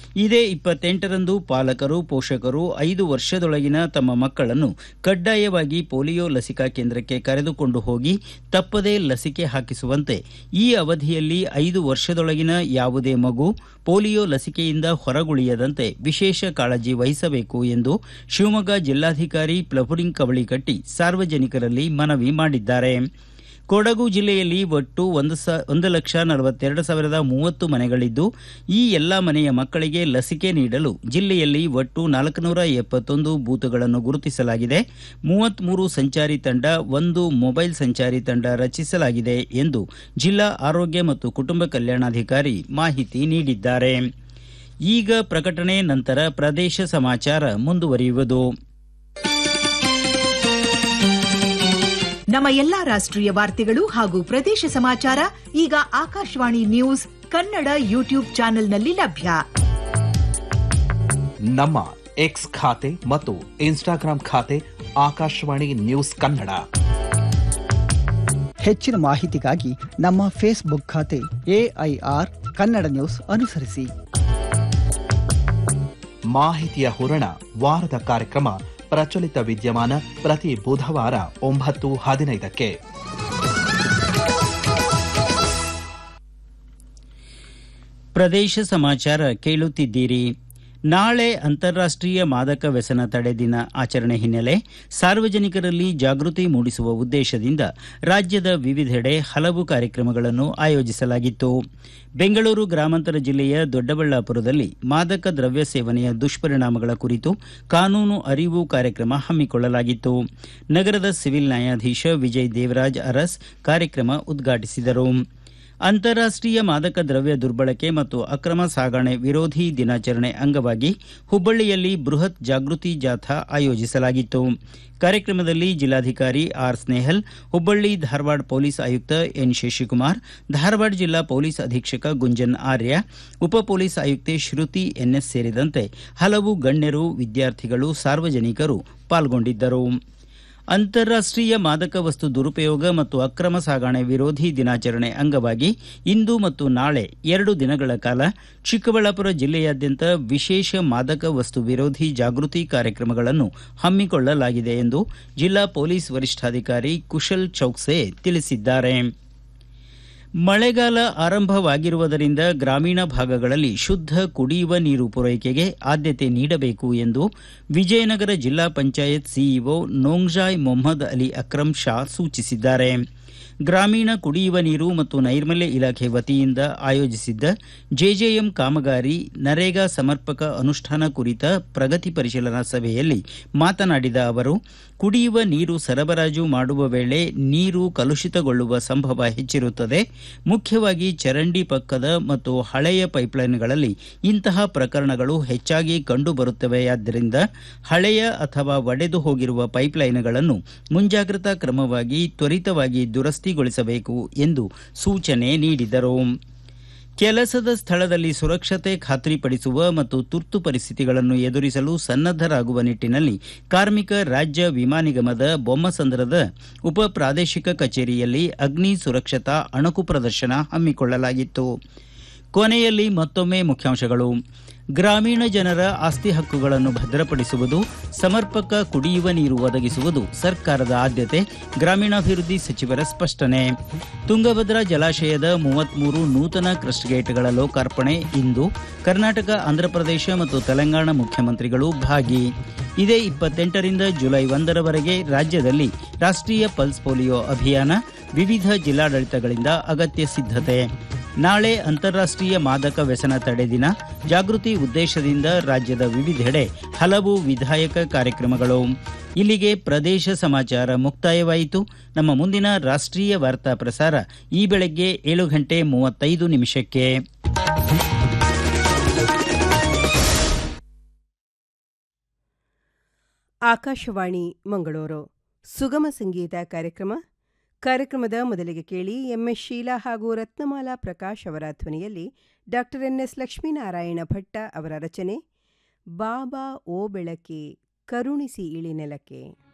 ಇದೇ ಇಪ್ಪತ್ತೆಂಟರಂದು ಪಾಲಕರು ಪೋಷಕರು ಐದು ವರ್ಷದೊಳಗಿನ ತಮ್ಮ ಮಕ್ಕಳನ್ನು ಕಡ್ಡಾಯವಾಗಿ ಪೋಲಿಯೋ ಲಸಿಕಾ ಕೇಂದ್ರಕ್ಕೆ ಕರೆದುಕೊಂಡು ಹೋಗಿ ತಪ್ಪದೇ ಲಸಿಕೆ ಹಾಕಿಸುವಂತೆ ಈ ಅವಧಿಯಲ್ಲಿ ಐದು ವರ್ಷದೊಳಗಿನ ಯಾವುದೇ ಮಗು ಪೋಲಿಯೋ ಲಸಿಕೆಯಿಂದ ಹೊರಗುಳಿಯದಂತೆ ವಿಶೇಷ ಕಾಳಜಿ ವಹಿಸಬೇಕು ಎಂದು ಶಿವಮೊಗ್ಗ ಜಿಲ್ಲಾಧಿಕಾರಿ ಪ್ಲಫುರಿಂಗ್ ಕವಳಿಕಟ್ಟಿ ಸಾರ್ವಜನಿಕರಲ್ಲಿ ಮನವಿ ಮಾಡಿದ್ದಾರೆ ಕೊಡಗು ಜಿಲ್ಲೆಯಲ್ಲಿ ಒಟ್ಟು ಒಂದು ಸ ಒಂದು ಲಕ್ಷ ನಲವತ್ತೆರಡು ಸಾವಿರದ ಮೂವತ್ತು ಮನೆಗಳಿದ್ದು ಈ ಎಲ್ಲ ಮನೆಯ ಮಕ್ಕಳಿಗೆ ಲಸಿಕೆ ನೀಡಲು ಜಿಲ್ಲೆಯಲ್ಲಿ ಒಟ್ಟು ನಾಲ್ಕುನೂರ ಎಪ್ಪತ್ತೊಂದು ಬೂತ್ಗಳನ್ನು ಗುರುತಿಸಲಾಗಿದೆ ಮೂವತ್ಮೂರು ಸಂಚಾರಿ ತಂಡ ಒಂದು ಮೊಬೈಲ್ ಸಂಚಾರಿ ತಂಡ ರಚಿಸಲಾಗಿದೆ ಎಂದು ಜಿಲ್ಲಾ ಆರೋಗ್ಯ ಮತ್ತು ಕುಟುಂಬ ಕಲ್ಯಾಣಾಧಿಕಾರಿ ಮಾಹಿತಿ ನೀಡಿದ್ದಾರೆ ಈಗ ಪ್ರಕಟಣೆ ನಂತರ ಪ್ರದೇಶ ಸಮಾಚಾರ ಮುಂದುವರಿಯುವುದು ನಮ್ಮ ಎಲ್ಲಾ ರಾಷ್ಟ್ರೀಯ ವಾರ್ತೆಗಳು ಹಾಗೂ ಪ್ರದೇಶ ಸಮಾಚಾರ ಈಗ ಆಕಾಶವಾಣಿ ನ್ಯೂಸ್ ಕನ್ನಡ ಯೂಟ್ಯೂಬ್ ಚಾನೆಲ್ನಲ್ಲಿ ಲಭ್ಯ ನಮ್ಮ ಎಕ್ಸ್ ಖಾತೆ ಮತ್ತು ಇನ್ಸ್ಟಾಗ್ರಾಂ ಖಾತೆ ಆಕಾಶವಾಣಿ ನ್ಯೂಸ್ ಕನ್ನಡ ಹೆಚ್ಚಿನ ಮಾಹಿತಿಗಾಗಿ ನಮ್ಮ ಫೇಸ್ಬುಕ್ ಖಾತೆ ಎಐಆರ್ ಕನ್ನಡ ನ್ಯೂಸ್ ಅನುಸರಿಸಿ ಮಾಹಿತಿಯ ಹೂರಣ ವಾರದ ಕಾರ್ಯಕ್ರಮ ಪ್ರಚಲಿತ ವಿದ್ಯಮಾನ ಪ್ರತಿ ಬುಧವಾರ ಒಂಬತ್ತು ಹದಿನೈದಕ್ಕೆ ಪ್ರದೇಶ ಸಮಾಚಾರ ಕೇಳುತ್ತಿದ್ದೀರಿ ನಾಳೆ ಅಂತಾರಾಷ್ಟೀಯ ಮಾದಕ ವ್ಯಸನ ತಡೆ ದಿನ ಆಚರಣೆ ಹಿನ್ನೆಲೆ ಸಾರ್ವಜನಿಕರಲ್ಲಿ ಜಾಗೃತಿ ಮೂಡಿಸುವ ಉದ್ದೇಶದಿಂದ ರಾಜ್ಯದ ವಿವಿಧೆಡೆ ಹಲವು ಕಾರ್ಯಕ್ರಮಗಳನ್ನು ಆಯೋಜಿಸಲಾಗಿತ್ತು ಬೆಂಗಳೂರು ಗ್ರಾಮಾಂತರ ಜಿಲ್ಲೆಯ ದೊಡ್ಡಬಳ್ಳಾಪುರದಲ್ಲಿ ಮಾದಕ ದ್ರವ್ಯ ಸೇವನೆಯ ದುಷ್ಪರಿಣಾಮಗಳ ಕುರಿತು ಕಾನೂನು ಅರಿವು ಕಾರ್ಯಕ್ರಮ ಹಮ್ಮಿಕೊಳ್ಳಲಾಗಿತ್ತು ನಗರದ ಸಿವಿಲ್ ನ್ಯಾಯಾಧೀಶ ವಿಜಯ್ ದೇವರಾಜ್ ಅರಸ್ ಕಾರ್ಯಕ್ರಮ ಉದ್ಘಾಟಿಸಿದರು ಅಂತಾರಾಷ್ಟೀಯ ಮಾದಕ ದ್ರವ್ಯ ದುರ್ಬಳಕೆ ಮತ್ತು ಅಕ್ರಮ ಸಾಗಣೆ ವಿರೋಧಿ ದಿನಾಚರಣೆ ಅಂಗವಾಗಿ ಹುಬ್ಬಳ್ಳಿಯಲ್ಲಿ ಬೃಹತ್ ಜಾಗೃತಿ ಜಾಥಾ ಆಯೋಜಿಸಲಾಗಿತ್ತು ಕಾರ್ಯಕ್ರಮದಲ್ಲಿ ಜಿಲ್ಲಾಧಿಕಾರಿ ಆರ್ ಸ್ನೇಹಲ್ ಹುಬ್ಬಳ್ಳಿ ಧಾರವಾಡ ಪೊಲೀಸ್ ಆಯುಕ್ತ ಎನ್ ಶಶಿಕುಮಾರ್ ಧಾರವಾಡ ಜಿಲ್ಲಾ ಪೊಲೀಸ್ ಅಧೀಕ್ಷಕ ಗುಂಜನ್ ಆರ್ಯ ಉಪ ಪೊಲೀಸ್ ಆಯುಕ್ತೆ ಶ್ರುತಿ ಎನ್ಎಸ್ ಸೇರಿದಂತೆ ಹಲವು ಗಣ್ಯರು ವಿದ್ಯಾರ್ಥಿಗಳು ಸಾರ್ವಜನಿಕರು ಪಾಲ್ಗೊಂಡಿದ್ದರು ಅಂತಾರಾಷ್ಟೀಯ ಮಾದಕ ವಸ್ತು ದುರುಪಯೋಗ ಮತ್ತು ಅಕ್ರಮ ಸಾಗಣೆ ವಿರೋಧಿ ದಿನಾಚರಣೆ ಅಂಗವಾಗಿ ಇಂದು ಮತ್ತು ನಾಳೆ ಎರಡು ದಿನಗಳ ಕಾಲ ಚಿಕ್ಕಬಳ್ಳಾಪುರ ಜಿಲ್ಲೆಯಾದ್ಯಂತ ವಿಶೇಷ ಮಾದಕ ವಸ್ತು ವಿರೋಧಿ ಜಾಗೃತಿ ಕಾರ್ಯಕ್ರಮಗಳನ್ನು ಹಮ್ಮಿಕೊಳ್ಳಲಾಗಿದೆ ಎಂದು ಜಿಲ್ಲಾ ಪೊಲೀಸ್ ವರಿಷ್ಠಾಧಿಕಾರಿ ಕುಶಲ್ ಚೌಕ್ಸೆ ತಿಳಿಸಿದ್ದಾರೆ ಮಳೆಗಾಲ ಆರಂಭವಾಗಿರುವುದರಿಂದ ಗ್ರಾಮೀಣ ಭಾಗಗಳಲ್ಲಿ ಶುದ್ಧ ಕುಡಿಯುವ ನೀರು ಪೂರೈಕೆಗೆ ಆದ್ಯತೆ ನೀಡಬೇಕು ಎಂದು ವಿಜಯನಗರ ಜಿಲ್ಲಾ ಪಂಚಾಯತ್ ಸಿಇಒ ನೋಂಗ್ಜಾಯ್ ಮೊಹಮ್ಮದ್ ಅಲಿ ಅಕ್ರಂ ಶಾ ಸೂಚಿಸಿದ್ದಾರೆ ಗ್ರಾಮೀಣ ಕುಡಿಯುವ ನೀರು ಮತ್ತು ನೈರ್ಮಲ್ಯ ಇಲಾಖೆ ವತಿಯಿಂದ ಆಯೋಜಿಸಿದ್ದ ಜೆಜೆಎಂ ಕಾಮಗಾರಿ ನರೇಗಾ ಸಮರ್ಪಕ ಅನುಷ್ಠಾನ ಕುರಿತ ಪ್ರಗತಿ ಪರಿಶೀಲನಾ ಸಭೆಯಲ್ಲಿ ಮಾತನಾಡಿದ ಅವರು ಕುಡಿಯುವ ನೀರು ಸರಬರಾಜು ಮಾಡುವ ವೇಳೆ ನೀರು ಕಲುಷಿತಗೊಳ್ಳುವ ಸಂಭವ ಹೆಚ್ಚಿರುತ್ತದೆ ಮುಖ್ಯವಾಗಿ ಚರಂಡಿ ಪಕ್ಕದ ಮತ್ತು ಹಳೆಯ ಪೈಪ್ಲೈನ್ಗಳಲ್ಲಿ ಇಂತಹ ಪ್ರಕರಣಗಳು ಹೆಚ್ಚಾಗಿ ಕಂಡುಬರುತ್ತವೆಯಾದ್ದರಿಂದ ಹಳೆಯ ಅಥವಾ ಒಡೆದು ಹೋಗಿರುವ ಪೈಪ್ಲೈನ್ಗಳನ್ನು ಮುಂಜಾಗ್ರತಾ ಕ್ರಮವಾಗಿ ತ್ವರಿತವಾಗಿ ದುರಸ್ತಿಗೊಳಿಸಬೇಕು ಎಂದು ಸೂಚನೆ ನೀಡಿದರು ಕೆಲಸದ ಸ್ಥಳದಲ್ಲಿ ಸುರಕ್ಷತೆ ಖಾತ್ರಿಪಡಿಸುವ ಮತ್ತು ತುರ್ತು ಪರಿಸ್ಥಿತಿಗಳನ್ನು ಎದುರಿಸಲು ಸನ್ನದ್ದರಾಗುವ ನಿಟ್ಟಿನಲ್ಲಿ ಕಾರ್ಮಿಕ ರಾಜ್ಯ ವಿಮಾ ನಿಗಮದ ಬೊಮ್ಮಸಂದ್ರದ ಉಪ ಪ್ರಾದೇಶಿಕ ಕಚೇರಿಯಲ್ಲಿ ಅಗ್ನಿ ಸುರಕ್ಷತಾ ಅಣಕು ಪ್ರದರ್ಶನ ಹಮ್ಮಿಕೊಳ್ಳಲಾಗಿತ್ತು ಕೊನೆಯಲ್ಲಿ ಮತ್ತೊಮ್ಮೆ ಮುಖ್ಯಾಂಶಗಳು ಗ್ರಾಮೀಣ ಜನರ ಆಸ್ತಿ ಹಕ್ಕುಗಳನ್ನು ಭದ್ರಪಡಿಸುವುದು ಸಮರ್ಪಕ ಕುಡಿಯುವ ನೀರು ಒದಗಿಸುವುದು ಸರ್ಕಾರದ ಆದ್ಯತೆ ಗ್ರಾಮೀಣಾಭಿವೃದ್ಧಿ ಸಚಿವರ ಸ್ಪಷ್ಟನೆ ತುಂಗಭದ್ರಾ ಜಲಾಶಯದ ಮೂವತ್ಮೂರು ನೂತನ ಕ್ರಸ್ಟ್ ಗೇಟ್ಗಳ ಲೋಕಾರ್ಪಣೆ ಇಂದು ಕರ್ನಾಟಕ ಆಂಧ್ರಪ್ರದೇಶ ಮತ್ತು ತೆಲಂಗಾಣ ಮುಖ್ಯಮಂತ್ರಿಗಳು ಭಾಗಿ ಇದೇ ಇಪ್ಪತ್ತೆಂಟರಿಂದ ಜುಲೈ ಒಂದರವರೆಗೆ ರಾಜ್ಯದಲ್ಲಿ ರಾಷ್ಟ್ರೀಯ ಪಲ್ಸ್ ಪೋಲಿಯೋ ಅಭಿಯಾನ ವಿವಿಧ ಜಿಲ್ಲಾಡಳಿತಗಳಿಂದ ಅಗತ್ಯ ಸಿದ್ಧತೆ ನಾಳೆ ಅಂತಾರಾಷ್ಟೀಯ ಮಾದಕ ವ್ಯಸನ ತಡೆ ದಿನ ಜಾಗೃತಿ ಉದ್ದೇಶದಿಂದ ರಾಜ್ಯದ ವಿವಿಧೆಡೆ ಹಲವು ವಿಧಾಯಕ ಕಾರ್ಯಕ್ರಮಗಳು ಇಲ್ಲಿಗೆ ಪ್ರದೇಶ ಸಮಾಚಾರ ಮುಕ್ತಾಯವಾಯಿತು ನಮ್ಮ ಮುಂದಿನ ರಾಷ್ಟ್ರೀಯ ವಾರ್ತಾ ಪ್ರಸಾರ ಈ ಬೆಳಗ್ಗೆ ಏಳು ಗಂಟೆ ಮೂವತ್ತೈದು ನಿಮಿಷಕ್ಕೆ ಆಕಾಶವಾಣಿ ಮಂಗಳೂರು ಸುಗಮ ಸಂಗೀತ ಕಾರ್ಯಕ್ರಮ ಕಾರ್ಯಕ್ರಮದ ಮೊದಲಿಗೆ ಕೇಳಿ ಎಂಎಸ್ ಶೀಲಾ ಹಾಗೂ ರತ್ನಮಾಲಾ ಪ್ರಕಾಶ್ ಅವರ ಧ್ವನಿಯಲ್ಲಿ ಡಾಕ್ಟರ್ ಎನ್ಎಸ್ ಲಕ್ಷ್ಮೀನಾರಾಯಣ ಭಟ್ಟ ಅವರ ರಚನೆ ಬಾಬಾ ಓ ಬೆಳಕೆ ಕರುಣಿಸಿ ಇಳಿನೆಲಕ್ಕೆ